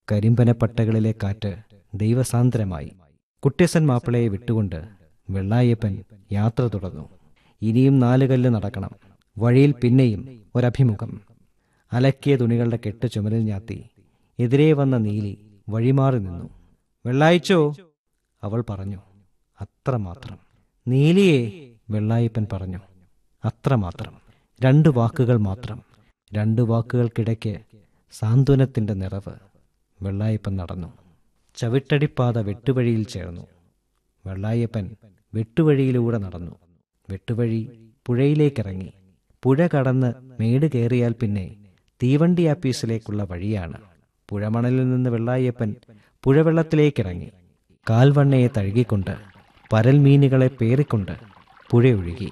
കരിമ്പനപ്പട്ടകളിലെ കാറ്റ് ദൈവസാന്ദ്രമായി കുട്ടിയസൻ മാപ്പിളയെ വിട്ടുകൊണ്ട് വെള്ളായപ്പൻ യാത്ര തുടർന്നു ഇനിയും നാലുകല്ല് നടക്കണം വഴിയിൽ പിന്നെയും ഒരഭിമുഖം അലക്കിയ തുണികളുടെ കെട്ട് ചുമലിൽ ഞാത്തി എതിരെ വന്ന നീലി വഴിമാറി നിന്നു വെള്ളായിച്ചോ അവൾ പറഞ്ഞു അത്രമാത്രം നീലിയെ വെള്ളായപ്പൻ പറഞ്ഞു അത്രമാത്രം രണ്ട് വാക്കുകൾ മാത്രം രണ്ട് വാക്കുകൾക്കിടയ്ക്ക് സാന്ത്വനത്തിന്റെ നിറവ് വെള്ളായപ്പൻ നടന്നു ചവിട്ടടിപ്പാത വെട്ടുവഴിയിൽ ചേർന്നു വെള്ളായപ്പൻ വെട്ടുവഴിയിലൂടെ നടന്നു വെട്ടുവഴി പുഴയിലേക്കിറങ്ങി പുഴ കടന്ന് മേട് കയറിയാൽ പിന്നെ തീവണ്ടി ആപ്പീസിലേക്കുള്ള വഴിയാണ് പുഴമണലിൽ നിന്ന് വെള്ളായപ്പൻ പുഴവെള്ളത്തിലേക്കിറങ്ങി കാൽവണ്ണയെ തഴുകിക്കൊണ്ട് പരൽമീനുകളെ പേറിക്കൊണ്ട് പുഴയൊഴുകി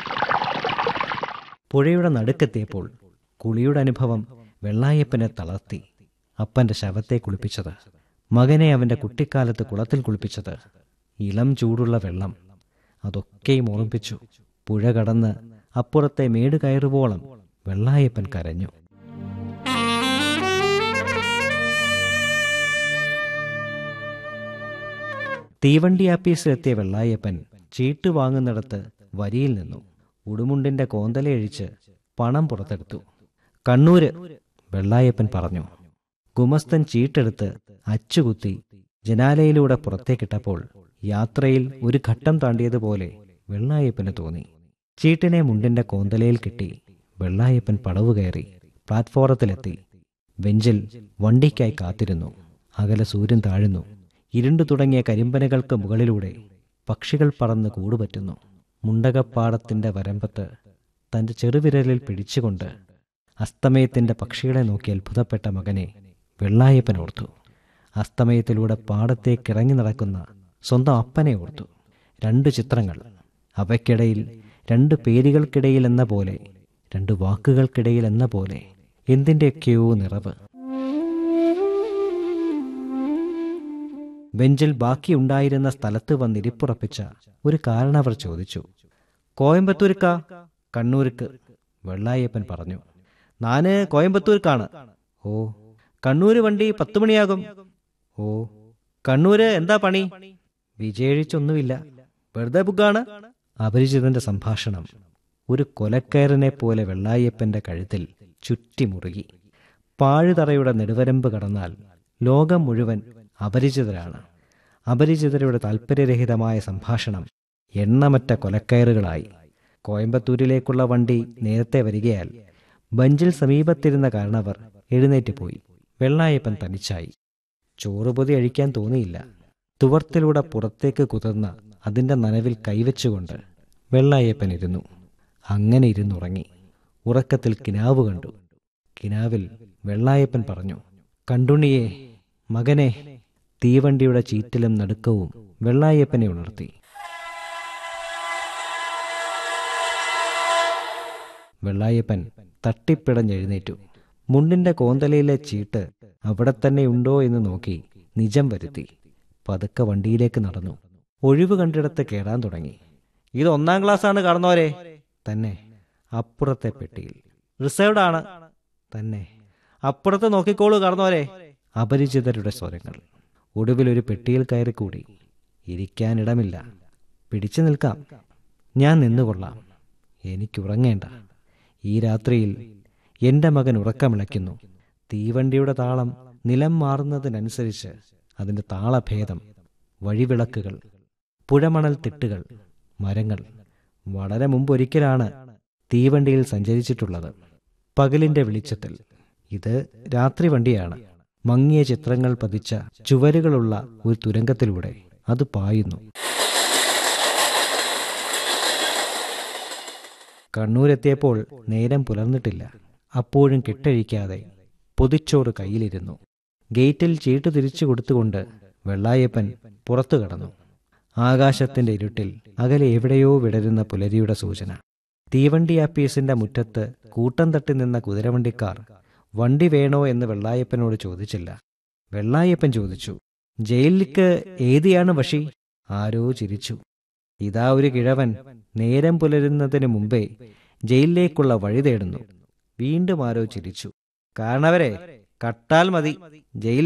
പുഴയുടെ നടുക്കെത്തിയപ്പോൾ കുളിയുടെ അനുഭവം വെള്ളായപ്പനെ തളർത്തി അപ്പന്റെ ശവത്തെ കുളിപ്പിച്ചത് മകനെ അവന്റെ കുട്ടിക്കാലത്ത് കുളത്തിൽ കുളിപ്പിച്ചത് ഇളം ചൂടുള്ള വെള്ളം അതൊക്കെയും ഓർമ്മിപ്പിച്ചു പുഴ കടന്ന് അപ്പുറത്തെ മേട് കയറുവോളം വെള്ളായപ്പൻ കരഞ്ഞു തീവണ്ടി ആപ്പീസിലെത്തിയ വെള്ളായപ്പൻ ചീട്ട് വാങ്ങുന്നിടത്ത് വരിയിൽ നിന്നു ഉടുമുണ്ടിന്റെ കോന്തലയഴിച്ച് പണം പുറത്തെടുത്തു കണ്ണൂര് വെള്ളായപ്പൻ പറഞ്ഞു ഗുമസ്തൻ ചീട്ടെടുത്ത് അച്ചുകുത്തി ജനാലയിലൂടെ പുറത്തേക്കിട്ടപ്പോൾ യാത്രയിൽ ഒരു ഘട്ടം താണ്ടിയതുപോലെ വെള്ളായപ്പന് തോന്നി ചീട്ടിനെ മുണ്ടിന്റെ കോന്തലയിൽ കിട്ടി വെള്ളായപ്പൻ പടവ് കയറി പ്ലാറ്റ്ഫോറത്തിലെത്തി ബെഞ്ചിൽ വണ്ടിക്കായി കാത്തിരുന്നു അകലെ സൂര്യൻ താഴുന്നു ഇരുണ്ടു തുടങ്ങിയ കരിമ്പനകൾക്ക് മുകളിലൂടെ പക്ഷികൾ പറന്ന് കൂടുപറ്റുന്നു മുണ്ടകപ്പാടത്തിന്റെ വരമ്പത്ത് തന്റെ ചെറുവിരലിൽ പിടിച്ചുകൊണ്ട് അസ്തമയത്തിന്റെ പക്ഷികളെ നോക്കി അത്ഭുതപ്പെട്ട മകനെ വെള്ളായപ്പൻ ഓർത്തു അസ്തമയത്തിലൂടെ പാടത്തേക്കിറങ്ങി നടക്കുന്ന സ്വന്തം അപ്പനെ ഓർത്തു രണ്ട് ചിത്രങ്ങൾ അവയ്ക്കിടയിൽ രണ്ട് പേരുകൾക്കിടയിൽ എന്ന പോലെ രണ്ട് വാക്കുകൾക്കിടയിൽ എന്ന പോലെ എന്തിൻ്റെയൊക്കെയോ നിറവ് ബെഞ്ചിൽ ബാക്കിയുണ്ടായിരുന്ന സ്ഥലത്ത് വന്നിരിപ്പുറപ്പിച്ച ഒരു കാരണവർ ചോദിച്ചു കോയമ്പത്തൂർക്ക കണ്ണൂർക്ക് വെള്ളായപ്പൻ പറഞ്ഞു നാന് കോയമ്പത്തൂർക്കാണ് ഓ കണ്ണൂര് വണ്ടി പത്തു മണിയാകും ഓ കണ്ണൂര് എന്താ പണി വിജയിച്ചൊന്നുമില്ല വെറുതെ ബുക്കാണ് അപരിചിതന്റെ സംഭാഷണം ഒരു കൊലക്കയറിനെ പോലെ വെള്ളായപ്പന്റെ കഴുത്തിൽ ചുറ്റിമുറുകി പാഴുതറയുടെ നെടുവരമ്പ് കടന്നാൽ ലോകം മുഴുവൻ അപരിചിതരാണ് അപരിചിതരുടെ താൽപ്പര്യരഹിതമായ സംഭാഷണം എണ്ണമറ്റ കൊലക്കയറുകളായി കോയമ്പത്തൂരിലേക്കുള്ള വണ്ടി നേരത്തെ വരികയാൽ ബഞ്ചിൽ സമീപത്തിരുന്ന കാരണവർ എഴുന്നേറ്റ് പോയി വെള്ളായപ്പൻ തനിച്ചായി ചോറുപൊതി അഴിക്കാൻ തോന്നിയില്ല തുവർത്തിലൂടെ പുറത്തേക്ക് കുതിർന്ന അതിന്റെ നനവിൽ കൈവച്ചുകൊണ്ട് വെള്ളായപ്പൻ ഇരുന്നു അങ്ങനെ ഇരുന്നുറങ്ങി ഉറക്കത്തിൽ കിനാവ് കണ്ടു കിനാവിൽ വെള്ളായപ്പൻ പറഞ്ഞു കണ്ടുണ്ണിയെ മകനെ തീവണ്ടിയുടെ ചീറ്റിലും നടുക്കവും വെള്ളായപ്പനെ ഉണർത്തി വെള്ളായപ്പൻ തട്ടിപ്പിടഞ്ഞെഴുന്നേറ്റു മുണ്ടിന്റെ കോന്തലയിലെ ചീട്ട് അവിടെ തന്നെ ഉണ്ടോ എന്ന് നോക്കി നിജം വരുത്തി പതുക്കെ വണ്ടിയിലേക്ക് നടന്നു ഒഴിവ് കണ്ടിടത്ത് കേറാൻ തുടങ്ങി ഇത് ഒന്നാം ക്ലാസ് ആണ് കടന്നോരെ തന്നെ അപ്പുറത്തെ പെട്ടിയിൽ റിസർവ്ഡ് ആണ് തന്നെ അപ്പുറത്ത് നോക്കിക്കോളൂ കടന്നോരെ അപരിചിതരുടെ സ്വരങ്ങൾ ഒടുവിൽ ഒരു പെട്ടിയിൽ കയറി കൂടി ഇരിക്കാനിടമില്ല പിടിച്ചു നിൽക്കാം ഞാൻ നിന്നുകൊള്ളാം എനിക്കുറങ്ങേണ്ട ഈ രാത്രിയിൽ എന്റെ മകൻ ഉറക്കമിളയ്ക്കുന്നു തീവണ്ടിയുടെ താളം നിലം മാറുന്നതിനനുസരിച്ച് അതിന്റെ താളഭേദം വഴിവിളക്കുകൾ പുഴമണൽ തിട്ടുകൾ മരങ്ങൾ വളരെ മുമ്പൊരിക്കലാണ് തീവണ്ടിയിൽ സഞ്ചരിച്ചിട്ടുള്ളത് പകലിന്റെ വെളിച്ചത്തിൽ ഇത് രാത്രി വണ്ടിയാണ് മങ്ങിയ ചിത്രങ്ങൾ പതിച്ച ചുവരുകളുള്ള ഒരു തുരങ്കത്തിലൂടെ അത് പായുന്നു കണ്ണൂരെത്തിയപ്പോൾ നേരം പുലർന്നിട്ടില്ല അപ്പോഴും കെട്ടഴിക്കാതെ പൊതിച്ചോറ് കയ്യിലിരുന്നു ഗേറ്റിൽ ചീട്ട് തിരിച്ചു കൊടുത്തുകൊണ്ട് വെള്ളായപ്പൻ പുറത്തു കടന്നു ആകാശത്തിന്റെ ഇരുട്ടിൽ അകലെ എവിടെയോ വിടരുന്ന പുലരിയുടെ സൂചന തീവണ്ടി ആപ്പീസിന്റെ മുറ്റത്ത് കൂട്ടം തട്ടി നിന്ന കുതിരവണ്ടിക്കാർ വണ്ടി വേണോ എന്ന് വെള്ളായപ്പനോട് ചോദിച്ചില്ല വെള്ളായപ്പൻ ചോദിച്ചു ജയിലിലേക്ക് ഏതിയാണ് വഷി ആരോ ചിരിച്ചു ഇതാ ഒരു കിഴവൻ നേരം പുലരുന്നതിന് മുമ്പേ ജയിലിലേക്കുള്ള വഴി തേടുന്നു വീണ്ടും ആരോ ചിരിച്ചു കാരണവരെ കട്ടാൽ മതി ജയിൽ